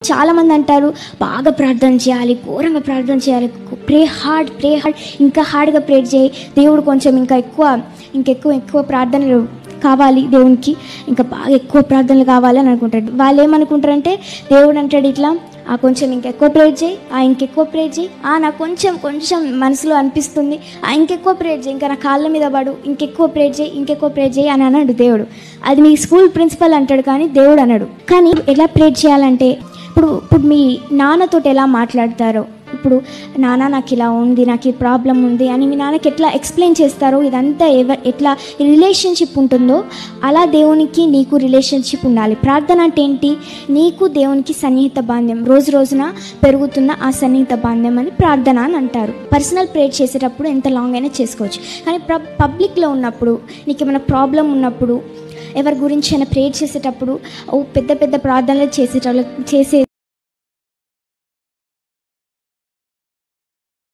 చాలామంది అంటారు బాగా ప్రార్థన చేయాలి ఘోరంగా ప్రార్థన చేయాలి ప్రే హార్డ్ ప్రే హార్డ్ ఇంకా హార్డ్గా ప్రే చేయి దేవుడు కొంచెం ఇంకా ఎక్కువ ఇంకెక్కువ ఎక్కువ ప్రార్థనలు కావాలి దేవునికి ఇంకా బాగా ఎక్కువ ప్రార్థనలు కావాలి అని అనుకుంటాడు వాళ్ళు ఏమనుకుంటారంటే దేవుడు అంటాడు ఇట్లా ఆ కొంచెం ఇంకెక్కువ ప్రేర్ చేయి ఆ ఇంకెక్కువ ప్రేర్ చేయి ఆ నాకు కొంచెం కొంచెం మనసులో అనిపిస్తుంది ఆ ఇంకెక్కువ ప్రేర్ చేయి ఇంకా నా కాళ్ళ మీద పడు ఇంకెక్కువ ప్రేర్ చేయి ఇంకెక్కువ ప్రేర్ చేయి అని అన్నాడు దేవుడు అది మీ స్కూల్ ప్రిన్సిపల్ అంటాడు కానీ దేవుడు అన్నాడు కానీ ఎలా ప్రేర్ చేయాలంటే ఇప్పుడు ఇప్పుడు మీ నాన్నతోటి ఎలా మాట్లాడతారో ఇప్పుడు నాన్న నాకు ఇలా ఉంది నాకు ఈ ప్రాబ్లం ఉంది అని మీ నాన్నకి ఎట్లా ఎక్స్ప్లెయిన్ చేస్తారో ఇదంతా ఎవ ఎట్లా రిలేషన్షిప్ ఉంటుందో అలా దేవునికి నీకు రిలేషన్షిప్ ఉండాలి ప్రార్థన అంటే ఏంటి నీకు దేవునికి సన్నిహిత బాంధ్యం రోజు రోజున పెరుగుతున్న ఆ సన్నిహిత బాంధ్యం అని ప్రార్థన అని అంటారు పర్సనల్ ప్రేయర్ చేసేటప్పుడు ఎంత లాంగ్ అయినా చేసుకోవచ్చు కానీ ప్ర పబ్లిక్లో ఉన్నప్పుడు నీకు ఏమైనా ప్రాబ్లం ఉన్నప్పుడు ఎవరి గురించి అయినా ప్రేయర్ చేసేటప్పుడు ఓ పెద్ద పెద్ద ప్రార్థనలు చేసేటప్పుడు చేసే